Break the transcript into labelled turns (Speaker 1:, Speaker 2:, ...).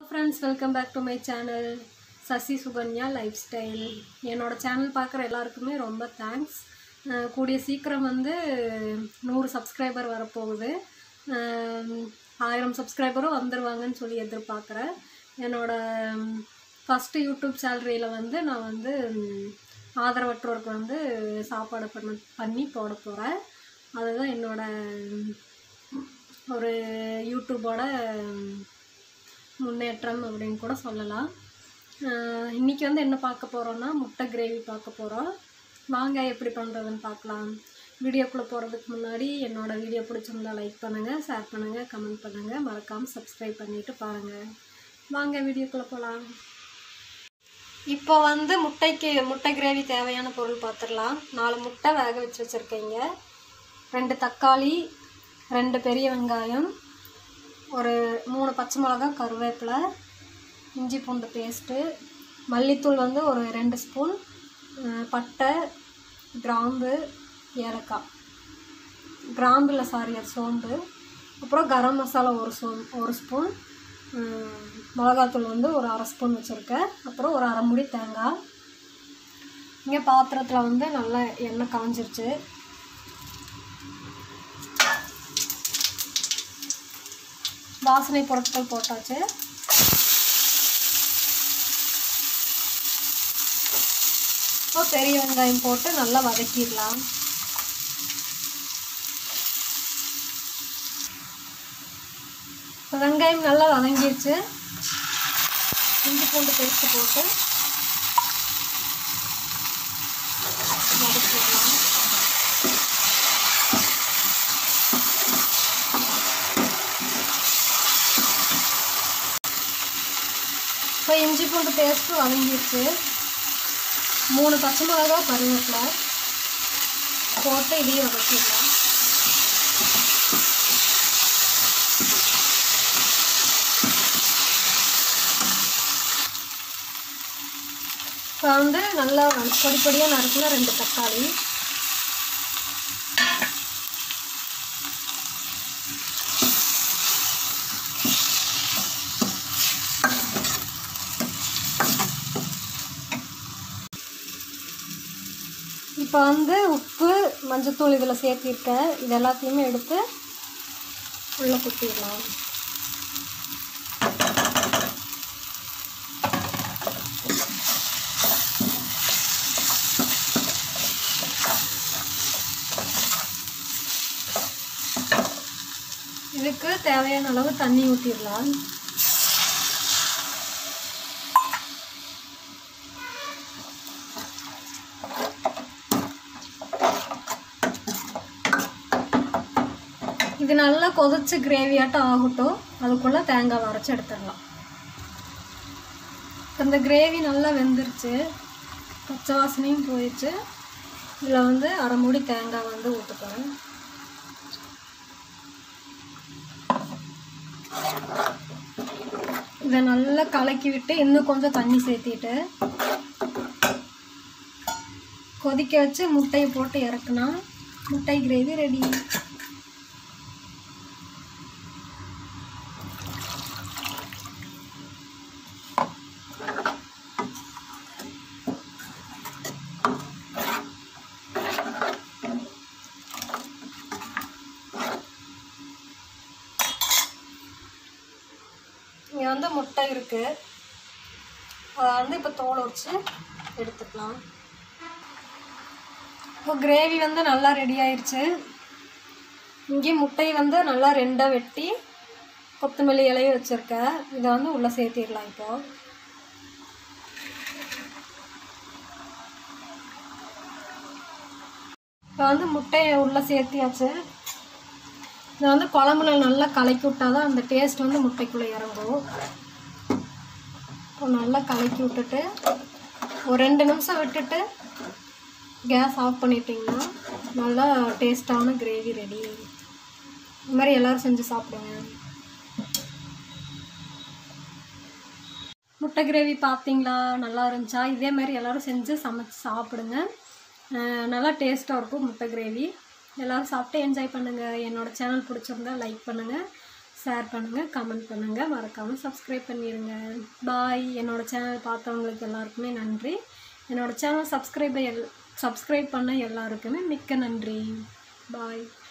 Speaker 1: friends welcome back to my channel Sasi Sukanya lifestyle என்னோட channel பார்க்குற எல்லாருக்குமே ரொம்ப தேங்க்ஸ் கூடிய சீக்கிரம் வந்து நூறு சப்ஸ்கிரைபர் வரப்போகுது அஹ் ஆயிரம் சப்ஸ்கிரைபரும் வந்துடுவாங்கன்னு சொல்லி எதிர்பார்க்குறேன் என்னோட ஃபஸ்ட்டு யூடியூப் சேலரியில் வந்து நான் வந்து ம், ஆதரவற்றோருக்கு வந்து சாப்பாடு பண்ண பண்ணி போட போகிறேன் அதுதான் என்னோட ம், ஒரு யூடியூபோட ம், முன்னேற்றம் அப்படின்னு கூட சொல்லலாம் ஆஹ் இன்னைக்கு வந்து என்ன பார்க்க போகிறோன்னா முட்டை கிரேவி பார்க்க போகிறோம் வாங்க எப்படி பண்ணுறதுன்னு பார்க்கலாம் வீடியோக்குள்ளே போகிறதுக்கு முன்னாடி என்னோட வீடியோ பிடிச்சிருந்தா லைக் பண்ணுங்கள் ஷேர் பண்ணுங்கள் கமெண்ட் பண்ணுங்கள் மறக்காமல் சப்ஸ்கிரைப் பண்ணிவிட்டு பாருங்கள் வாங்க வீடியோக்குள்ளே போகலாம் இப்போ வந்து முட்டைக்கு முட்டை கிரேவி தேவையான பொருள் பார்த்துடலாம் நாலு முட்டை வேக வச்சு வச்சுருக்கீங்க ரெண்டு தக்காளி ரெண்டு பெரிய வெங்காயம் ஒரு மூணு பச்சை மிளகா கருவேப்பிலை இஞ்சி பூண்டு பேஸ்ட்டு மல்லித்தூள் வந்து ஒரு ரெண்டு ஸ்பூன் அஹ் பட்டை கிராம்பு ஏலக்காய் கிராம்பு இல்லை சாரி அது சோம்பு அப்புறம் கரம் மசாலா ஒரு ஸ்பூன் ஒரு ஸ்பூன் உம், மிளகாத்தூள் வந்து ஒரு அரை ஸ்பூன் வச்சுருக்கேன் அப்புறம் ஒரு அரை முடி தேங்காய் இங்கே பாத்திரத்தில் வந்து நல்லா எண்ணெய் காஞ்சிருச்சு வாசனை பொருட்கள் போட்டாச்சு இப்போ பெரிய வெங்காயம் போட்டு நல்லா வதக்கிடலாம் இப்போ வெங்காயம் நல்லா வதங்கிடுச்சு இஞ்சி பூண்டு பேஸ்ட் போட்டு வதக்கிடலாம் இப்போ இஞ்சி பூண்டு பேஸ்ட்டு வதங்கிடுச்சு மூணு பச்சை மிளகா கருவேப்பிலை போட்டு இதையும் வதக்கிடலாம் இப்போ வந்து நல்லா பொடி பொடியாக நறுக்கின ரெண்டு தக்காளி இப்போ வந்து உப்பு மஞ்சத்தூள் இதில் சேர்த்திருக்கேன் இது எல்லாத்தையுமே எடுத்து உள்ளே குத்திடலாம் இதுக்கு தேவையான அளவு தண்ணி ஊற்றிடலாம் இது நல்லா கொதிச்சு கிரேவியாட்டம் ஆகட்டும் அதுக்குள்ளே தேங்காய் அரைச்சி எடுத்துடலாம் இப்ப இந்த கிரேவி நல்லா வெந்துருச்சு பச்சை வாசனையும் போயிடுச்சு இதில் வந்து அரை மூடி தேங்காய் வந்து ஊற்றுக்கிறேன் இதை நல்லா கலக்கி விட்டு இன்னும் கொஞ்சம் தண்ணி சேர்த்திட்டு கொதிக்க வச்சு முட்டையை போட்டு இறக்குனா முட்டை கிரேவி ரெடி இங்கே வந்து முட்டை இருக்குது அதை வந்து இப்போ தோல் உரிச்சு எடுத்துக்கலாம் இப்போ கிரேவி வந்து நல்லா ரெடி ஆயிடுச்சு இங்கே முட்டை வந்து நல்லா ரெண்டாக வெட்டி கொத்தமல்லி இலையும் வச்சுருக்கேன் இதை வந்து உள்ளே சேர்த்திடலாம் இப்போது இப்போ வந்து முட்டையை உள்ளே சேர்த்தியாச்சு இதை வந்து குழம்புல நல்லா கலக்கி விட்டால் தான் அந்த டேஸ்ட் வந்து முட்டைக்குள்ளே இறங்கும் இப்போ நல்லா கலக்கி விட்டுட்டு ஒரு ரெண்டு நிமிஷம் விட்டுட்டு கேஸ் ஆஃப் பண்ணிட்டிங்கன்னா நல்லா டேஸ்டான கிரேவி ரெடி இந்த மாதிரி எல்லோரும் செஞ்சு சாப்பிடுங்க முட்டை கிரேவி பார்த்தீங்களா நல்லா இருந்துச்சா இதே மாதிரி எல்லோரும் செஞ்சு சமைச்சு சாப்பிடுங்க அஹ் நல்லா டேஸ்ட்டாக இருக்கும் முட்டை கிரேவி எல்லோரும் சாப்பிட்டு என்ஜாய் பண்ணுங்கள் என்னோட சேனல் பிடிச்சிருந்தா லைக் பண்ணுங்கள் ஷேர் பண்ணுங்கள் கமெண்ட் பண்ணுங்கள் மறக்காமல் சப்ஸ்கிரைப் பண்ணிடுங்க பாய் என்னோட சேனல் பார்த்தவங்களுக்கு எல்லாருக்குமே நன்றி என்னோட சேனல் சப்ஸ்கிரைபர் எல் சப்ஸ்கிரைப் பண்ண எல்லாருக்குமே மிக்க நன்றி பாய்